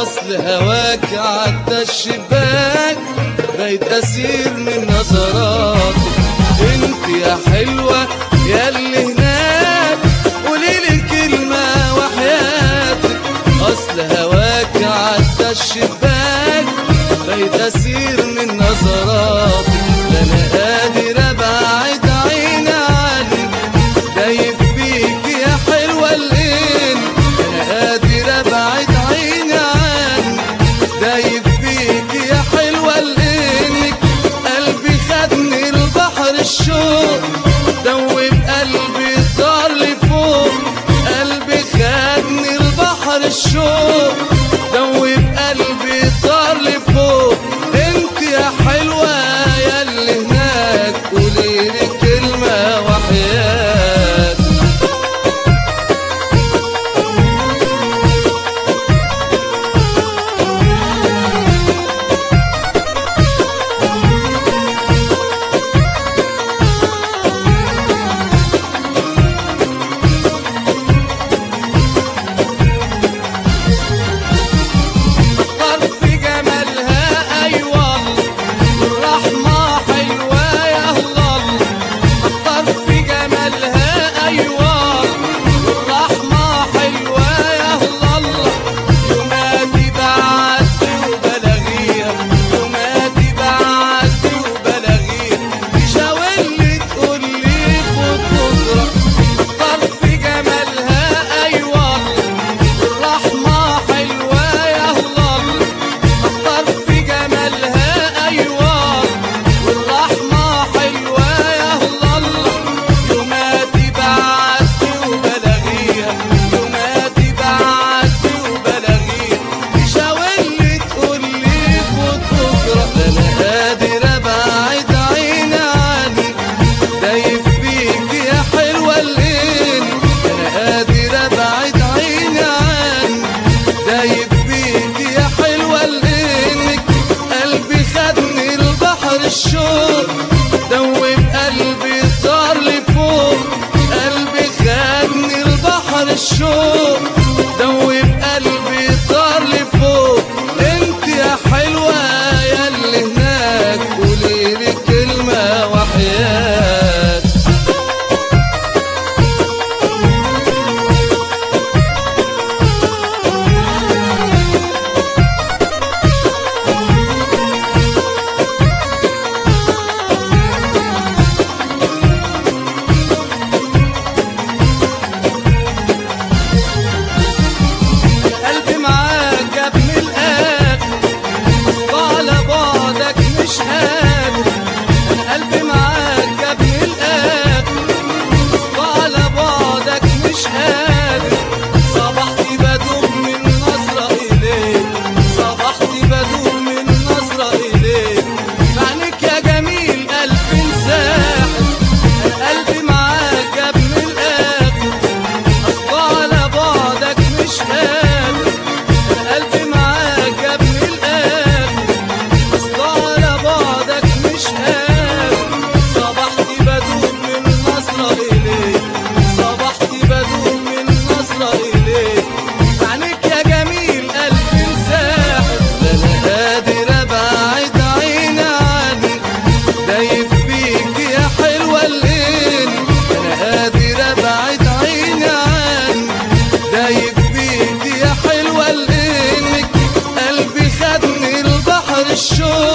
اصل هواك عدى الشباك بقيت اسير من نظراتك انت يا حلوة يا اللي هناك قوليلي كلمة وحياتك اصل هواك عدى الشباك بقيت اسير من نظراتك لا انا قادر ابعد عيني عنك دايب فيك يا حلوة العين انا قادر ابعد عيني عنك دايب فيك يا حلوة لانك قلبي خدني البحر الشوق دوب قلبي صار لي فوق قلبي خدني البحر الشوق دوب قلبي صار لي فوق انت يا حلوة يا اللي هناك قوليلي كلمة وحياتك طرف جمالها أيوة والرحمة حلوة يا الله طرف جمالها أيوة والرحمة حلوة يا الله يوماتي بعدي وبلاغيها يوماتي بعدي وبلاغيها تشاورلي تقولي خد قدرة طرف جمالها أيوة الرحمة حلوة يا الله طرف جمالها أيوة والرحمة حلوة يا الله يوماتي بعدي وبلاغيها يوماتي بعدي وبلاغيها تشاورلي تقولي خد بكرة لا أنا قادر أبعد عيني عنك دايب فيك يا حلوة الليل أنا قادر أبعد عيني عنك دايب فيك يا حلوة لإنك قلبي خدني البحر الشوق دوب قلبي صار لي فوق قلبي خدني البحر الشوق دوب قلبي صار لي فوق انت يا حلوة يا اللي هناك قوليلي كلمة وحياتك قلبي معاك يا ابن الاخر طال بعدك مش قادر انا قلبي معاك يا ابن الاخر طال بعدك مش قادر صبحت بدوب من نظرة اليك صبحت بدوب من نظرة اليك معنك يا جميل قلبي مساحر انا قلبي معاك يا ابن الاخر أصل بعدك مش قادر أنا قلبي معاك يا ابن الآخر أصل بعدك مش قادر صبحت بدوب من نظرة إليك صبحت بدوب من نظرة إليك عنك يا جميل قلبي مساحر لا أنا قادر أبعد عيني عنك دايب فيك يا حلوة الليل أنا قادر أبعد عيني عنك دايب فيك يا حلوة لإنك قلبي خدني البحر الشوق